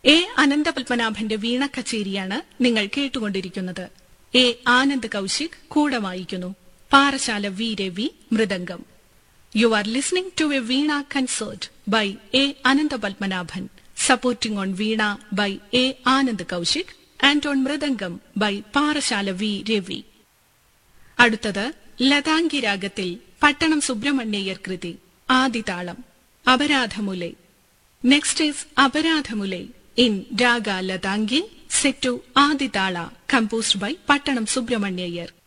A അനന്തപത്മനാഭന്റെ വീണ കച്ചേരിയാണ് നിങ്ങൾ കേട്ടുകൊണ്ടിരിക്കുന്നത് A Anand Kaushik കൂടെ വായിക്കുന്നു Parassala V Ravi mridangam you are listening to a veena concert by A Ananthapadmanabhan supporting on veena by A Anand Kaushik and on mridangam by Parassala V Ravi അടുത്തത് ലതാംഗി രാഗത്തിൽ പട്ടണം സുബ്രഹ്മണ്യയ്യർ കൃതി ആദിതാളം Aparadhamula next is Aparadhamula in raga Latangi set to Adi tala composed by Pattanam സുബ്രഹ്മണ്യയ്യർ